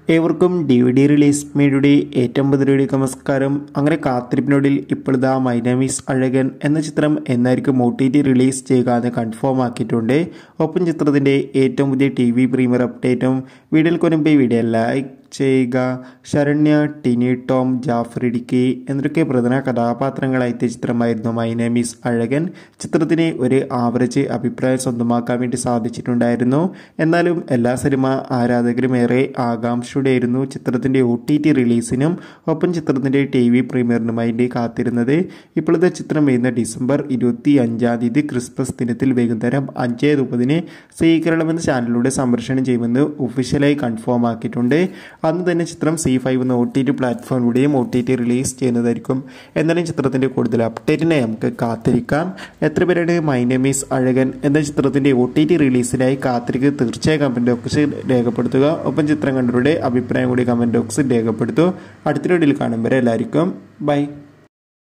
ഏവർക്കും D V D release മീഡിയയുടെ ഏറ്റവും പുതിയ നമസ്കാരം അങ്ങനെ കാത്തിരിപ്പിനൊടിൽ ഇപ്പോഴത്തെ മൈനാമീസ് അഴകൻ എന്ന ചിത്രം എന്നായിരിക്കും ഒ ടി ടി റിലീസ് ചെയ്യുക എന്ന് കൺഫേം ആക്കിയിട്ടുണ്ട് ഒപ്പം ചിത്രത്തിൻ്റെ ഏറ്റവും പുതിയ ടി വി പ്രീമിയർ അപ്ഡേറ്റും വീഡിയോയിൽ കൊനുമ്പ് വീഡിയോ ലൈക്ക് ചെയ്യുക ശരണ്യ ടിനി ടോം ജാഫർ ഇടുക്കി എന്നൊക്കെ പ്രധാന കഥാപാത്രങ്ങളായ എത്തിയ ചിത്രമായിരുന്നു മൈ നെയിം ഈസ് അഴകൻ ചിത്രത്തിന് ഒരു ആവറേജ് അഭിപ്രായം സ്വന്തമാക്കാൻ വേണ്ടി സാധിച്ചിട്ടുണ്ടായിരുന്നു എന്നാലും എല്ലാ സിനിമ ആരാധകരും ഏറെ ആകാംക്ഷയോടെയായിരുന്നു ചിത്രത്തിൻ്റെ ഒ ടി ടി റിലീസിനും ഒപ്പം ചിത്രത്തിൻ്റെ ടി വി പ്രീമിയറിനും വേണ്ടി കാത്തിരുന്നത് ഇപ്പോഴത്തെ ചിത്രം വരുന്ന ഡിസംബർ ഇരുപത്തി അഞ്ചാം തീയതി ക്രിസ്മസ് ദിനത്തിൽ വൈകുന്നേരം അഞ്ച് മുപ്പതിന് സീ കേരളം എന്ന ചാനലിലൂടെ സംപ്രേഷണം ചെയ്യുമെന്ന് ഒഫീഷ്യലായി കൺഫേം ആക്കിയിട്ടുണ്ട് അന്ന് തന്നെ ചിത്രം സി ഫൈവ് എന്ന ഒ ടി ടി പ്ലാറ്റ്ഫോമിലൂടെയും ഒ ടി ടി റിലീസ് ചെയ്യുന്നതായിരിക്കും എന്നാലും ചിത്രത്തിൻ്റെ കൂടുതൽ അപ്ഡേറ്റിനെ നമുക്ക് കാത്തിരിക്കാം എത്ര പേരുടെ മൈനമീസ് അഴകൻ എന്ന ചിത്രത്തിൻ്റെ ഒ ടി ടി റിലീസിനായി കാത്തിരിക്കുക തീർച്ചയായും കമൻറ്റ് ബോക്സിൽ രേഖപ്പെടുത്തുക ഒപ്പം ചിത്രം കണ്ടവരുടെ അഭിപ്രായം കൂടി കമൻറ്റ് ബോക്സിൽ രേഖപ്പെടുത്തുക അടുത്ത വീഡിയോയിൽ കാണും വരെ എല്ലാവർക്കും ബൈ